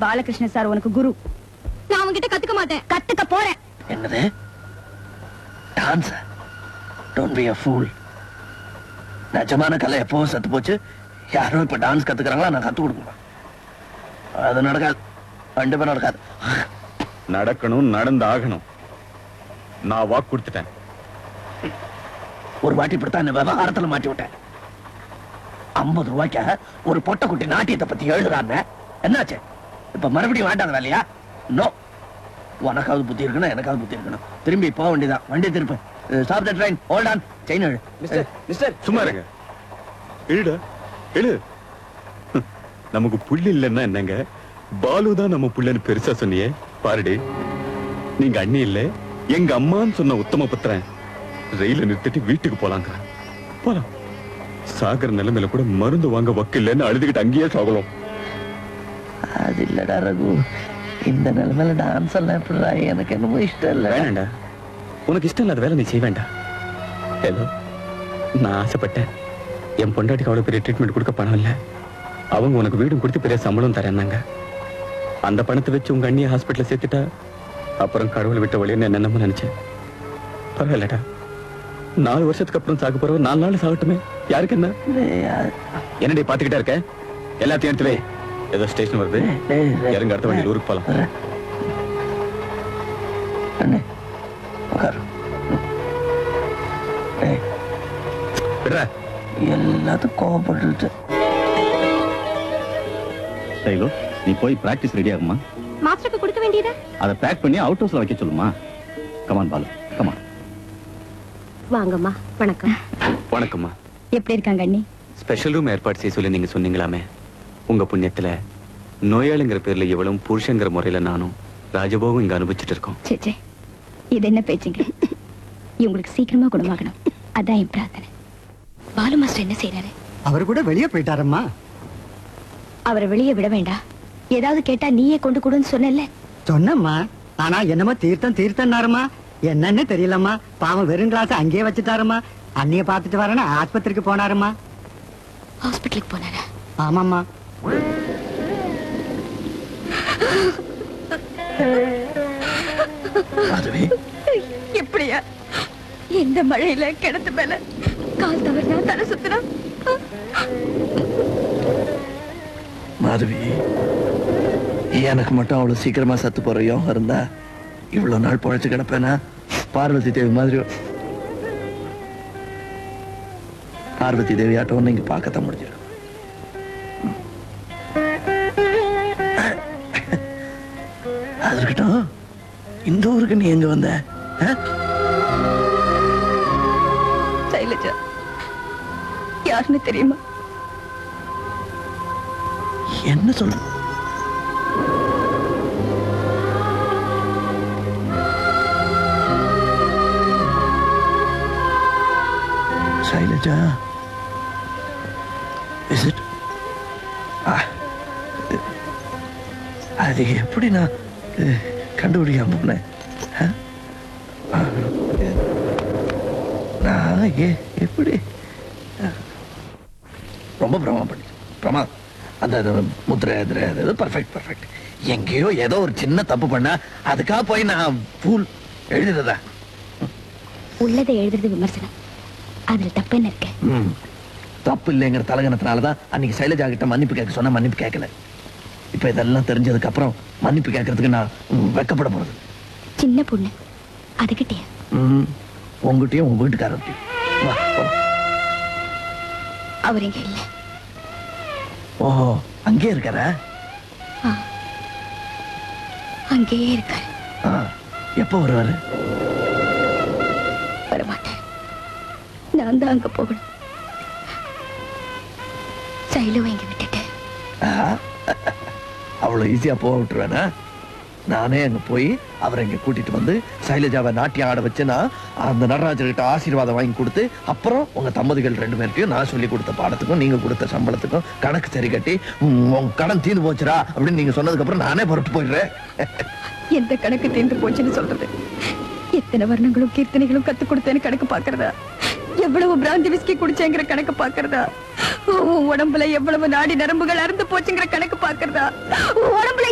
Balakrishna sir உனக்கு குரு நான் அவன்கிட்ட கத்துக்க மாட்டேன் கத்துக்க போறேன் என்னது dance don't be a fool நிஜமான கலை எப்பவும் செத்து போச்சு யாரோ இப்ப டான்ஸ் கத்துக்கிறாங்களா நான் கத்து கொடுக்கணும் அது நடக்காது கண்டிப்பா நடக்காது நடக்கணும் நடந்து ஆகணும் நான் வாக்கு கொடுத்துட்டேன் ஒரு வாட்டி இப்படித்தான் இந்த விவகாரத்துல மாட்டி விட்டேன் ஐம்பது ரூபாய்க்க ஒரு பொட்டை குட்டி நாட்டியத்தை பத்தி எழுதுறாங்க என்னாச்சு இப்ப மறுபடியும் வேண்டாத வேலையா நோ உனக்காவது புத்தி இருக்கணும் எனக்காவது புத்தி இருக்கணும் திரும்பி போக வேண்டியதான் வண்டி திருப்பு stop the train hold on chain எழு மிஸ்டர் மிஸ்டர் சும்மா இருங்க எழுடா எழு ஹம், நமக்கு புள்ளி இல்லைன்னா என்னங்க பாலு தான் நம்ம புள்ளன்னு பெருசா சொன்னியே பாருடி நீங்க அண்ணி இல்ல எங்க அம்மான்னு சொன்ன உத்தம புத்திரன் ரயில நிறுத்திட்டு வீட்டுக்கு போலாங்க போலாம் சாகர நிலைமையில கூட மருந்து வாங்க வக்கில்லன்னு அழுதுகிட்டு அங்கேயே சாகலாம் அது இல்லடா ரகு இந்த நிலைமையில டான்ஸ் எல்லாம் எப்படிடா எனக்கு என்னமோ இஷ்டம் இல்ல வேணாண்டா உனக்கு இஷ்டம் இல்லாத வேலை நீ செய்ய வேண்டாம் ஏதோ நான் ஆசைப்பட்டேன் என் பொண்டாட்டிக்கு அவ்வளவு பெரிய ட்ரீட்மெண்ட் கொடுக்க பணம் இல்ல அவங்க உனக்கு வீடும் கொடுத்து பெரிய சம்பளம் தரேன்னாங்க அந்த பணத்தை வச்சு உங்க அண்ணியை ஹாஸ்பிட்டல்ல சேர்த்துட்டா அப்புறம் கடவுள் விட்ட வழின்னு என்னென்னமோ நினைச்சேன் பரவாயில்லடா நாலு வருஷத்துக்கு அப்புறம் சாக போறவன் நாலு நாள் சாகட்டுமே யாருக்கு என்ன டேய், அது- என்னடி பாத்துக்கிட்டே இருக்க எல்லாத்தையும் எடுத்து வை ஏதோ ஸ்டேஷன் வருது டேய், டேய். இறங்க அடுத்த வண்டியில் ஊருக்கு போலாம் வரேன். அண்ணே உட்காரு டேய், விடுற எல்லாத்துக்கும் கோவப்பட்டு டைலோ நீ போய் பிராக்டிஸ் ரெடி ஆகுமா மாஸ்டருக்கு கொடுக்க வேண்டியதா அதை பேக் பண்ணி அவுட் ஹவுஸ்ல வைக்க சொல்லுமா கமான் பாலு கமான் வாங்கம்மா வணக்கம் வணக்கம்மா எப்படி இருக்காங்க அண்ணி ஸ்பெஷல் ரூம் ஏற்பாடு செய்ய சொல்லி நீங்க சொன்னீங்களாமே உங்க புண்ணியத்துல நோயாளிங்கிற பேர்ல இவளும் புருஷங்கிற முறையில நானும் ராஜபோகம் இங்க அனுபவிச்சுட்டு இருக்கோம் சே சே இது என்ன பேச்சுங்க இவங்களுக்கு சீக்கிரமா குணமாகணும் அதான் என் பிரார்த்தனை பாலு மாஸ்டர் என்ன செய்யறாரு அவர் கூட வெளியே போயிட்டாரம்மா அவரை வெளியே விட வேண்டாம் ஏதாவது கேட்டா நீயே கொண்டு கொடுன்னு சொன்னல சொன்னம்மா ஆனா என்னமோ தீர்த்தம் தீர்த்தம்னாருமா என்னன்னு தெரியலம்மா பாவம் வெறும் கிளாஸ் அங்கேயே வச்சுட்டாருமா அண்ணிய பார்த்துட்டு வரேன்னு ஆஸ்பத்திரிக்கு போனாருமா ஹாஸ்பிட்டலுக்கு போனாரா ஆமாம்மா அதுவே எப்படியா இந்த மழையில கிணத்து மேல கால் தவறினா தலை சுத்தினா மாதவி எனக்கு மட்டும் அவ்வளவு சீக்கிரமா சத்து போற யோகம் இருந்தா இவ்வளவு நாள் பொழைச்சு கிடப்பேனா பார்வதி தேவி மாதிரி பார்வதி தேவி ஆட்டம் நீங்க பார்க்கத்தான் முடிஞ்சிடும் அது இருக்கட்டும் இந்த ஊருக்கு நீ எங்க வந்த ஆ? சைலஜா யாருன்னு தெரியுமா என்ன சொல்ற சைலஜா இஸ் இட் அது எப்படி நான் அஹ், கண்டுபிடிக்காம போனேன் ஆ? ஆ, நான் எ- எப்படி ரொம்ப பிரமாதம் பண்ணி பிரமாதம் அந்த அது முத்திரை எதிர அது பர்ஃபெக்ட் பர்ஃபெக்ட் எங்கேயோ ஏதோ ஒரு சின்ன தப்பு பண்ணா அதுக்காக போய் நான் ஃபூல் எழுதுறதா உள்ளதை எழுதுறது விமர்சனம் அதுல தப்பு என்ன இருக்கு ம் தப்பு இல்லைங்கிற தலகணத்தினால தான் அன்னைக்கு சைலஜா கிட்ட மன்னிப்பு கேட்க சொன்னா மன்னிப்பு கேட்கல இப்போ இதெல்லாம் தெரிஞ்சதுக்கு அப்புறம் மன்னிப்பு கேட்கறதுக்கு நான் ம், வெட்கப்பட போறது சின்ன பொண்ணு அதுகிட்டயா ம் உங்ககிட்டயும் உங்க வீட்டுக்காரர்கிட்டயும் வா போலாம். அவர் இங்க இல்ல ஓஹோ அங்கேயே இருக்காரா அங்கேயே இருக்காரு ஆ, எப்போ வருவாரு வரமாட்டேன் நான் தான் அங்க போகணும் சைலுவை இங்க விட்டுட்டு ஆஹா. அவ்வளவு ஈஸியா போக விட்டுருவேனா நானே அங்க போய் அவரை இங்க கூட்டிட்டு வந்து சைலஜாவை நாட்டியம் ஆட வச்சு நான் அந்த நடராஜர் கிட்ட ஆசீர்வாதம் வாங்கி கொடுத்து அப்புறம் உங்க தம்பதிகள் ரெண்டு பேர்ட்டையும் நான் சொல்லி கொடுத்த பாடத்துக்கும் நீங்க கொடுத்த சம்பளத்துக்கும் கணக்கு சரி கட்டி உம், உங்க கடன் தீர்ந்து போச்சுடா அப்படின்னு நீங்க சொன்னதுக்கு அப்புறம் நானே புறட்டு போயிடுறேன் எந்த கணக்கு தீர்ந்து போச்சுன்னு சொல்றது எத்தனை வர்ணங்களும் கீர்த்தனைகளும் கத்து கொடுத்தேன்னு கணக்கு பாக்குறதா எவ்வளவு பிராந்தி விஸ்கி குடிச்சேங்கிற கணக்கு பாக்குறதா உன் உடம்புல எவ்வளவு நாடி நரம்புகள் அறுந்து போச்சுங்கிற கணக்கு பாக்குறதா உன் உடம்புல